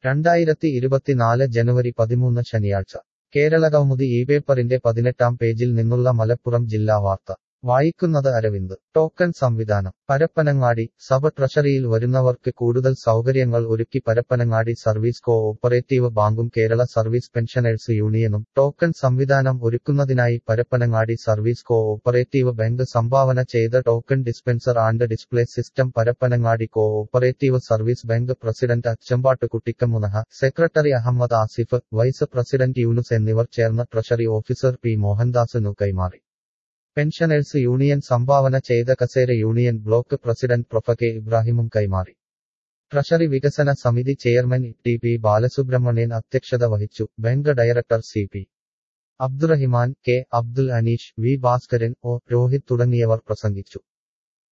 രണ്ടായിരത്തി ഇരുപത്തിനാല് ജനുവരി പതിമൂന്ന് ശനിയാഴ്ച കേരളകൗമുദി ഈ പേപ്പറിന്റെ പതിനെട്ടാം പേജിൽ നിന്നുള്ള മലപ്പുറം ജില്ലാ വാർത്ത വായിക്കുന്നത് അരവിന്ദ് ടോക്കൺ സംവിധാനം പരപ്പനങ്ങാടി സബ് ട്രഷറിയിൽ വരുന്നവർക്ക് കൂടുതൽ സൗകര്യങ്ങൾ ഒരുക്കി പരപ്പനങ്ങാടി സർവീസ് കോ ഓപ്പറേറ്റീവ് ബാങ്കും കേരള സർവീസ് പെൻഷനേഴ്സ് യൂണിയനും ടോക്കൺ സംവിധാനം ഒരുക്കുന്നതിനായി Parappanangadi service co operative bank സംഭാവന ചെയ്ത token dispenser and display system Parappanangadi co operative service bank president Achambatt കുട്ടിക്കമുനഹ secretary Ahammed Asif vice president Yunus എന്നിവർ ചേർന്ന് ട്രഷറി ഓഫീസർ പി മോഹൻദാസിനു കൈമാറി പെൻഷനേഴ്സ് യൂണിയൻ സംഭാവന ചെയ്ത കസേര union block president prof K ഇബ്രാഹിമും കൈമാറി ട്രഷറി വികസന സമിതി ചെയർമാൻ ടി പി ബാലസുബ്രഹ്മണ്യൻ അധ്യക്ഷത വഹിച്ചു bank director C P Abdurahiman K Abdul Aneesh V Bhaskaran O Rohit തുടങ്ങിയവർ പ്രസംഗിച്ചു